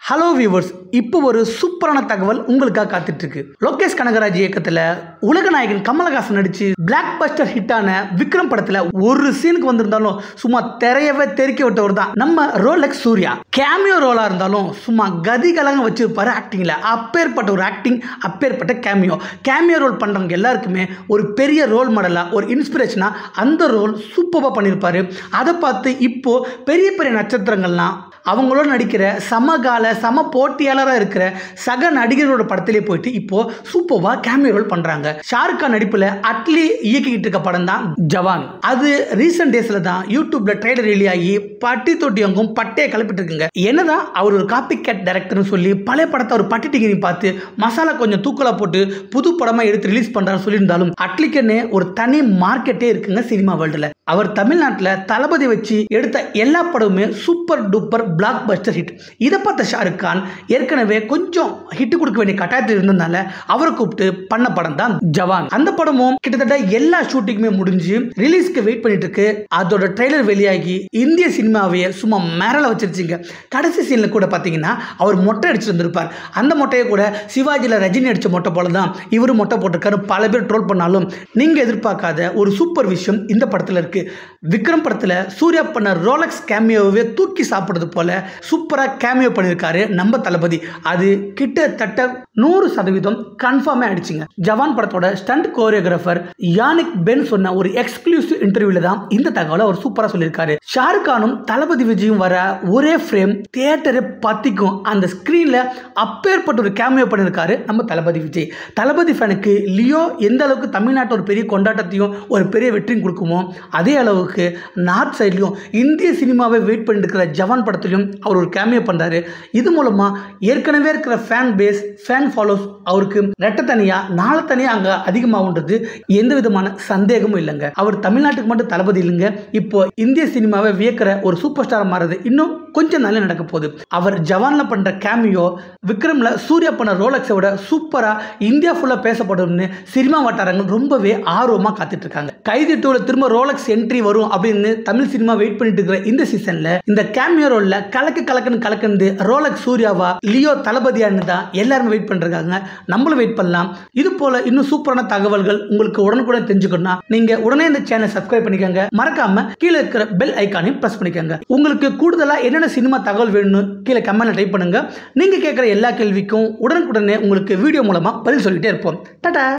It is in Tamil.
ஹலோ வியூவர்ஸ் இப்போ ஒரு சூப்பரான தகவல் உங்களுக்காக காத்துட்டு இருக்கு லோகேஷ் கனகராஜ் இயக்கத்தில் உலகநாயகன் கமலஹாசன் நடிச்சு பிளாக் பஸ்டர் ஹிட்டான விக்ரம் படத்தில் ஒரு சீனுக்கு வந்திருந்தாலும் சும்மா திரையவே தெறிக்க விட்டவர் தான் நம்ம ரோலெக்ஸ் சூர்யா கேமியோ ரோலாக இருந்தாலும் சும்மா கதிகலங்க வச்சிருப்பாரு ஆக்டிங்கில் அப்பேற்பட்ட ஒரு ஆக்டிங் அப்பேற்பட்ட கேமியோ கேமியோ ரோல் பண்ணுறவங்க எல்லாருக்குமே ஒரு பெரிய ரோல் மாடலாக ஒரு இன்ஸ்பிரேஷனாக அந்த ரோல் சூப்பராக பண்ணியிருப்பாரு அதை பார்த்து இப்போ பெரிய பெரிய நட்சத்திரங்கள்லாம் அவங்களோட நடிக்கிற சமகால சம போட்டியாளராக இருக்கிற சக நடிகர்களோட படத்திலே போயிட்டு இப்போ சூப்பராக கேமியோ ரோல் பண்ணுறாங்க ஷாருக் கான் நடிப்பில் அட்லி இயக்கிக்கிட்டு இருக்க படம் தான் ஜவான் அது ரீசெண்ட் டேஸில் தான் யூடியூப்ல ட்ரெய்லர் வெளியாகி பட்டி தொட்டி அங்கும் பட்டையை கிளப்பிட்டு இருக்குங்க என்னதான் அவர் ஒரு காப்பி கேட் டைரக்டர்னு சொல்லி பழைய படத்தை அவர் பட்டி டிகிரி பார்த்து மசாலா கொஞ்சம் தூக்கலா போட்டு புது படமாக எடுத்து ரிலீஸ் பண்ணுறாரு சொல்லியிருந்தாலும் அட்லிக்குன்னு ஒரு தனி மார்க்கெட்டே இருக்குங்க சினிமா வேர்ல்டில் அவர் தமிழ்நாட்டில் தளபதி வச்சு எடுத்த எல்லா படமுமே super duper blockbuster hit இதை பார்த்த ஷாருக் கான் ஏற்கனவே கொஞ்சம் ஹிட் கொடுக்க வேண்டிய கட்டாயத்தில் இருந்ததுனால அவரை கூப்பிட்டு பண்ண படம் தான் ஜவான் அந்த படமும் கிட்டத்தட்ட எல்லா ஷூட்டிங்குமே முடிஞ்சு ரிலீஸ்க்கு வெயிட் பண்ணிட்டு இருக்கு அதோட ட்ரெய்லர் வெளியாகி இந்திய சினிமாவையே சும்மா மேரல வச்சிருச்சுங்க கடைசி சீன்ல கூட பார்த்தீங்கன்னா அவர் மொட்டை அடிச்சு வந்திருப்பார் அந்த மொட்டையை கூட சிவாஜியில் ரஜினி அடிச்ச மொட்டை போல தான் இவரும் மொட்டை போட்டிருக்காரு பல பேர் ட்ரோல் பண்ணாலும் நீங்க எதிர்பார்க்காத ஒரு சூப்பர் விஷயம் இந்த படத்தில் இருக்கு விக்ரம் படத்தில் சூர்யா பண்ண ரோலக்ஸ் கேமியோவே தூக்கி சாப்பிடுறது போல சூப்பராக கேமியோ பண்ணியிருக்காரு நம்ம தளபதி அது கிட்டத்தட்ட நூறு சதவீதம் கன்ஃபார்மே ஆயிடுச்சுங்க ஜவான் படத்தோட ஸ்டண்ட் கோரியோகிராஃபர் யானிக் பென் சொன்ன ஒரு எக்ஸ்க்ளூசிவ் இன்டர்வியூல தான் இந்த தகவலை அவர் சூப்பராக சொல்லியிருக்காரு ஷாருக் கானும் தளபதி விஜயும் வர ஒரே ஃப்ரேம் தியேட்டரை பத்திக்கும் அந்த ஸ்க்ரீனில் அப்பேற்பட்ட ஒரு கேமியோ பண்ணியிருக்காரு நம்ம தளபதி விஜய் தளபதி ஃபேனுக்கு லியோ எந்த அளவுக்கு தமிழ்நாட்டில் ஒரு பெரிய கொண்டாட்டத்தையும் ஒரு பெரிய வெற்றியும் கொடுக்குமோ அதே அளவுக்கு நார்த் சைட்லையும் இந்திய சினிமாவை வெயிட் பண்ணிட்டு இருக்கிற ஜவான் படத்துலையும் அவர் ஒரு கேமியோ பண்ணுறாரு இது மூலமாக ஏற்கனவே இருக்கிற ஃபேன் பேஸ் ஃபேன் ஃபாலோஸ் அவருக்கு ரெட்டை தனியாக நாளை தனியாக அங்கே அதிகமாகுன்றது எந்த விதமான சந்தேகமும் இல்லைங்க அவர் தமிழ்நாட்டுக்கு மட்டும் தளபதி இல்லைங்க இப்போ இந்திய சினிமாவை வியக்கிற ஒரு சூப்பர் ஸ்டார் மாறுறது இன்னும் கொஞ்சம் நாளில் நடக்க போகுது அவர் ஜவானில் பண்ணுற கேமியோ விக்ரமில் சூர்யா பண்ண ரோலக்ஸை விட சூப்பராக இந்தியா ஃபுல்லாக பேசப்படும்னு சினிமா வட்டாரங்கள் ரொம்பவே ஆர்வமாக காத்துட்டு இருக்காங்க கைதி டூவில் திரும்ப ரோலக்ஸ் என்ட்ரி வரும் அப்படின்னு தமிழ் சினிமா வெயிட் பண்ணிட்டு இருக்கிற இந்த சீசனில் இந்த கேமியோ ரோலில் கலக்கு கலக்குன்னு கலக்குந்து ரோலக்ஸ் சூர்யாவா லியோ தளபதியான்னு தான் எல்லாருமே வெயிட் பண்ணிருக்காங்க நம்மளும் வெயிட் பண்ணலாம் இது போல இன்னும் சூப்பரான தகவல்கள் உங்களுக்கு உடனுக்குடன் தெரிஞ்சுக்கணும்னா நீங்க உடனே இந்த சேனலை சப்ஸ்கிரைப் பண்ணிக்கோங்க மறக்காம கீழே இருக்கிற பெல் ஐக்கானையும் பிரஸ் பண்ணிக்கோங்க உங்களுக்கு கூடுதலா என்னென்ன சினிமா தகவல் வேணும்னு கீழே கமெண்ட்ல டைப் பண்ணுங்க நீங்க கேட்குற எல்லா கேள்விக்கும் உடனுக்குடனே உங்களுக்கு வீடியோ மூலமா பதில் சொல்லிட்டே இருப்போம் டாடா